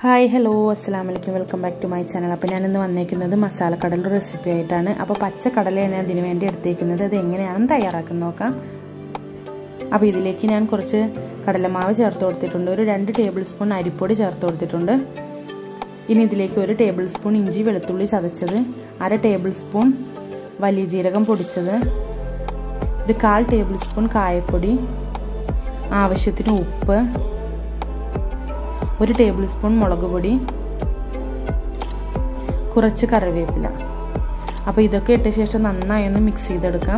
hi hello അസ്സാം വലൈക്കും welcome back to my channel അപ്പോൾ ഞാനിന്ന് വന്നേക്കുന്നത് മസാലക്കടലിൻ്റെ റെസിപ്പി ആയിട്ടാണ് അപ്പോൾ പച്ചക്കടലയാണ് അതിന് വേണ്ടി എടുത്തേക്കുന്നത് അത് എങ്ങനെയാണെന്ന് തയ്യാറാക്കുന്നത് നോക്കാം അപ്പോൾ ഇതിലേക്ക് ഞാൻ കുറച്ച് കടലമാവ് ചേർത്ത് കൊടുത്തിട്ടുണ്ട് ഒരു രണ്ട് ടേബിൾ സ്പൂൺ അരിപ്പൊടി ചേർത്ത് കൊടുത്തിട്ടുണ്ട് ഇനി ഇതിലേക്ക് ഒരു ടേബിൾ സ്പൂൺ ഇഞ്ചി വെളുത്തുള്ളി ചതച്ചത് അര ടേബിൾ സ്പൂൺ വലിയ ജീരകം പൊടിച്ചത് ഒരു കാൽ ടേബിൾ സ്പൂൺ കായപ്പൊടി ആവശ്യത്തിന് ഉപ്പ് ഒരു ടേബിൾ സ്പൂൺ മുളക് പൊടി കുറച്ച് കറിവേപ്പില അപ്പോൾ ഇതൊക്കെ ഇട്ട ശേഷം നന്നായി ഒന്ന് മിക്സ് ചെയ്തെടുക്കാം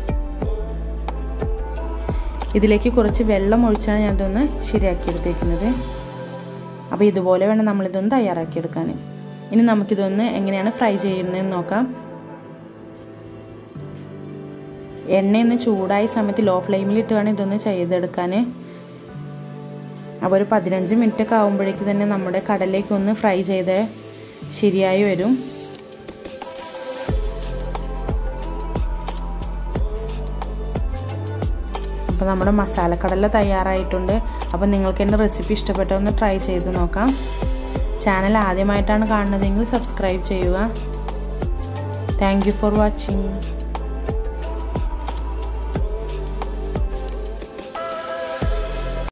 ഇതിലേക്ക് കുറച്ച് വെള്ളം ഒഴിച്ചാണ് ഞാൻ ഇതൊന്ന് ശരിയാക്കി എടുത്തേക്കുന്നത് അപ്പോൾ ഇതുപോലെ വേണം നമ്മളിതൊന്ന് തയ്യാറാക്കിയെടുക്കാൻ ഇനി നമുക്കിതൊന്ന് എങ്ങനെയാണ് ഫ്രൈ ചെയ്യുന്നതെന്ന് നോക്കാം എണ്ണയൊന്ന് ചൂടായ സമയത്ത് ലോ ഫ്ലെയിമിലിട്ട് വേണം ഇതൊന്ന് ചെയ്തെടുക്കാൻ അപ്പോൾ ഒരു പതിനഞ്ച് മിനിറ്റ് ഒക്കെ ആകുമ്പോഴേക്ക് തന്നെ നമ്മുടെ കടലേക്ക് ഒന്ന് ഫ്രൈ ചെയ്ത് ശരിയായി വരും അപ്പോൾ നമ്മുടെ മസാലക്കടല തയ്യാറായിട്ടുണ്ട് അപ്പോൾ നിങ്ങൾക്ക് എൻ്റെ റെസിപ്പി ഇഷ്ടപ്പെട്ട ഒന്ന് ട്രൈ ചെയ്ത് നോക്കാം ചാനൽ ആദ്യമായിട്ടാണ് കാണുന്നതെങ്കിൽ സബ്സ്ക്രൈബ് ചെയ്യുക താങ്ക് ഫോർ വാച്ചിങ്